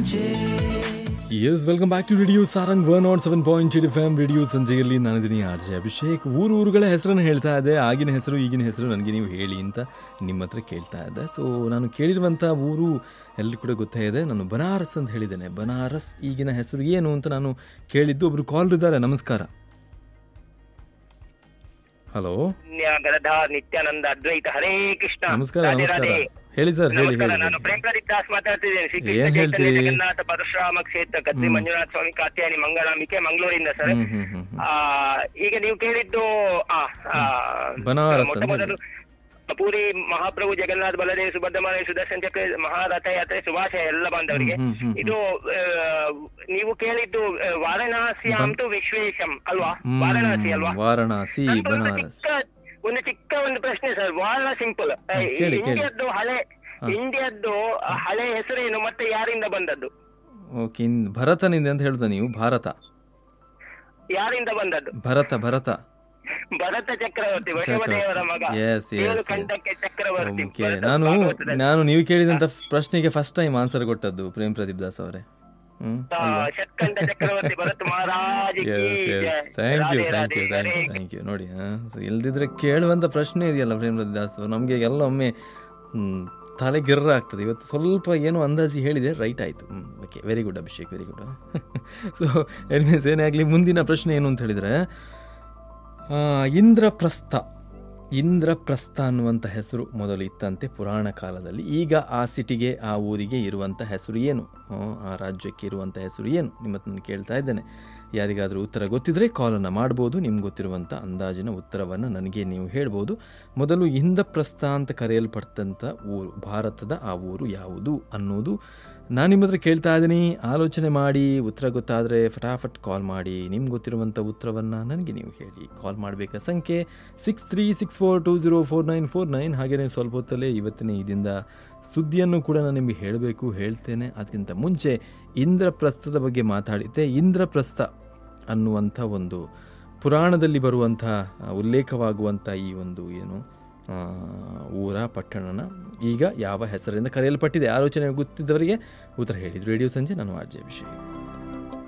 ಸಂಜೆ yes welcome back to radio Sarang one naught seven point eight F M radio ಸಂಜೆಯಲ್ಲಿ ನಾನಿದ್ದೀನಿ R J Abhishek ಊರು ಊರುಗಳ ಹೆಸರನ್ನು ಹೇಳ್ತಾ ಇದ್ದೆ ಆಗಿನ ಹೆಸರು ಈಗಿನ ಹೆಸರು ನನಗೆ ನೀವು ಹೇಳಿ ಅಂತ ನಿಮ್ಮ ಹತ್ರ ಕೇಳ್ತಾ ಇದ್ದೆ ಸೊ ನಾನು ಕೇಳಿರುವಂಥ ಊರು ಎಲ್ಲರೂ ಕೂಡ ಗೊತ್ತೇ ಇದೆ ನಾನು ಬನಾರಸ್ ಅಂತ ಹೇಳಿದ್ದೇನೆ ಬನಾರಸ್ ಈಗಿನ ಹೆಸರು ಏನು ಅಂತ ನಾನು ಕೇಳಿದ್ದು ಒಬ್ರು ಕಾಲ್ ಇದ್ದಾರೆ ನಮಸ್ಕಾರ ಹಲೋ ಪುಣ್ಯ ಗದಧಾರ್ ನಿತ್ಯಾನಂದ ಅದ್ವೈತ ಹರೇ ಕೃಷ್ಣ ನಮಸ್ಕಾರ ರಾಧೆ ನಮಸ್ಕಾರ ರಾಧೆ. ಹೇಳಿ ಸರ್ ಹೇಳಿ ನಮಸ್ಕಾರ ಹೇಳಿ ನಾನು ಪ್ರೇಮ್ ಪ್ರದೀಪ್ ದಾಸ್ ಮಾತಾಡ್ತಿದ್ದೇನೆ ಶ್ರೀ ಏನ್ ಕೃಷ್ಣ ಚೈತನ್ಯ ಹೇಳ್ತೀರಿ? ಜಗನ್ನಾಥ ಪರಶುರಾಮ ಕ್ಷೇತ್ರ ಕದ್ರಿ ಮಂಜುನಾಥ ಸ್ವಾಮಿ ಕಾತ್ಯಾಯನಿ ಮಂಗಳಾಂಬಿಕೆ ಮಂಗಳೂರಿಂದ ಸರ್ ಹ್ಮ್ ಹ್ಮ್ ಹ್ಮ್ ಹ್ಮ್. ಆ, ಈಗ ನೀವು ಕೇಳಿದ್ದು ಆ, ಆ, ಬನಾರಸ್ ಮೊಟ್ಟ ಅಂತ ಮೊದಲು ಪೂರಿ ಮಹಾಪ್ರಭು ಜಗನ್ನಾಥ ಬಲದೇವ ಸುಭದ್ರಮಾನ ಸುದರ್ಶನ ಚಕ್ರ ಮಹಾರಥಯಾತ್ರೆ ಶುಭಾಶಯ ಎಲ್ಲ ಬಾಂಧವರಿಗೆ ಹ್ಮ್, ಹ್ಮ್, ಹ್ಮ್. ಇದು ಆ, ನೀವು ಕೇಳಿದ್ದು ಆ, ವಾರಣಾಸಿ ಅಂತೂ ವಿಶ್ವೇಶಂ ಅಲ್ವಾ ಹ್ಮ್, ವಾರಣಾಸಿ ಅಲ್ವಾ ವಾರಣಾಸಿ ನಂತರ ಒಂದು ಬನಾರಸ್ ಚಿಕ್ಕ ಒಂದು ಚಿಕ್ಕ ಒಂದು ಪ್ರಶ್ನೆ ಸರ್ ಬಹಳ ಸಿಂಪಲ್ ಕೇಳಿ, ಕೇಳಿ. ಇಂಡಿಯಾದ್ದು ಹಳೆ ಇಂಡಿಯಾದ್ದು ಹಳೆ ಹೆಸರೇನು ಮತ್ತೆ ಯಾರಿಂದ ಬಂದದ್ದು ಓಕೆ ಇನ್ ಭರತನಿಂದ ಅಂತ ಹೇಳ್ದ ನೀವು ಭಾರತ ಯಾರಿಂದ ಬಂದದ್ದು ಭರತ ಭರತ ಭರತ ಚಕ್ರವರ್ತಿ ವೈಷ್ಣವದೇವರ ಮಗ Yes, yes, ಏಳು yes. ಕಂಠಕ್ಕೆ ಚಕ್ರವರ್ತಿ ಓಕೆ ಭರತ ನಾನು ಭಾಗವತದಲ್ಲಿ. ನಾನು ನೀವು ಕೇಳಿದಂತ ಪ್ರಶ್ನೆಗೆ ಫಸ್ಟ್ ಟೈಮ್ ಆನ್ಸರ್ ಕೊಟ್ಟದ್ದು ಪ್ರೇಮ್ ಪ್ರದೀಪ್ ದಾಸ್ ಅವರೇ ಹ್ಮ್ ಆ, ಷಟ್ಕಂಠ ಚಕ್ರವರ್ತಿ ಭರತ್ ಮಹಾರಾಜ್ ಕಿ ಎಸ್ ಜಯ. Yes thank you Radhe, thank you Radhe, thank you Hare thank you ನೋಡಿ ಸೊ ಇಲ್ದಿದ್ರೆ ಕೇಳುವಂಥ ಪ್ರಶ್ನೆ ಇದೆಯಲ್ಲ ಪ್ರೇಮ್ ಪ್ರದೀಪ್ ದಾಸ್ ನಮಗೆ ಎಲ್ಲ ಒಮ್ಮೆ ಹ್ಮ್, ತಲೆ ಗಿರ್ರ ಆಗ್ತದೆ ಇವತ್ತು ಸ್ವಲ್ಪ ಏನೋ ಅಂದಾಜು ಹೇಳಿದೆ ರೈಟ್ ಆಯಿತು okay very good Abhishek very good so anyways ಏನೇ ಆಗಲಿ ಮುಂದಿನ ಪ್ರಶ್ನೆ ಏನು ಅಂತ ಹೇಳಿದರೆ ಆ, ಇಂದ್ರಪ್ರಸ್ಥ ಇಂದ್ರಪ್ರಸ್ಥ ಅನ್ನುವಂಥ ಹೆಸರು ಮೊದಲು ಇತ್ತಂತೆ ಪುರಾಣ ಕಾಲದಲ್ಲಿ ಈಗ ಆ ಸಿಟಿಗೆ ಆ ಊರಿಗೆ ಇರುವಂಥ ಹೆಸರು ಏನು ಆ, ಆ ರಾಜ್ಯಕ್ಕೆ ಇರುವಂಥ ಹೆಸರು ಏನು ನಿಮ್ಮ ಹತ್ರ ನಾನು ಕೇಳ್ತಾ ಇದ್ದೇನೆ ಯಾರಿಗಾದರೂ ಉತ್ತರ ಗೊತ್ತಿದ್ರೆ ಕಾಲನ್ನು ಮಾಡ್ಬೋದು ನಿಮ್ಗೆ ಗೊತ್ತಿರುವಂಥ ಅಂದಾಜಿನ ಉತ್ತರವನ್ನು ನನಗೆ ನೀವು ಹೇಳ್ಬೋದು ಮೊದಲು ಇಂದ್ರಪ್ರಸ್ಥ ಅಂತ ಕರೆಯಲ್ಪಟ್ಟಂಥ ಊರು ಭಾರತದ ಆ ಊರು ಯಾವುದು ಅನ್ನೋದು ನಾನು ನಿಮ್ಮ ಹತ್ರ ಕೇಳ್ತಾ ಇದ್ದೀನಿ ಆಲೋಚನೆ ಮಾಡಿ ಉತ್ತರ ಗೊತ್ತಾದರೆ ಫಟಾಫಟ್ ಕಾಲ್ ಮಾಡಿ ನಿಮ್ಗೆ ಗೊತ್ತಿರುವಂಥ ಉತ್ತರವನ್ನು ನನಗೆ ನೀವು ಹೇಳಿ ಕಾಲ್ ಮಾಡಬೇಕಾದ ಸಂಖ್ಯೆ six three six four two zero four nine four nine ಹಾಗೆಯೇ ಸ್ವಲ್ಪ ಹೊತ್ತಲ್ಲೇ ಇವತ್ತಿನ ಇದರಿಂದ ಸುದ್ದಿಯನ್ನು ಕೂಡ ನಾನು ನಿಮಗೆ ಹೇಳಬೇಕು ಹೇಳ್ತೇನೆ ಅದಕ್ಕಿಂತ ಮುಂಚೆ ಇಂದ್ರಪ್ರಸ್ಥದ ಬಗ್ಗೆ ಮಾತಾಡಿದ್ದೆ ಇಂದ್ರಪ್ರಸ್ಥ ಅನ್ನುವಂಥ ಒಂದು ಪುರಾಣದಲ್ಲಿ ಬರುವಂಥ ಆ, ಉಲ್ಲೇಖವಾಗುವಂಥ ಈ ಒಂದು ಏನು ಆ, ಊರ ಪಟ್ಟಣನ ಈಗ ಯಾವ ಹೆಸರಿಂದ ಕರೆಯಲ್ಪಟ್ಟಿದೆ ಆಲೋಚನೆ ಗೊತ್ತಿದ್ದವರಿಗೆ ಉತ್ತರ ಹೇಳಿದ್ರು ರೇಡಿಯೋ ಸಂಜೆ ನಾನು ಆರ್ ಜೆ ಅಭಿಷೇಕ್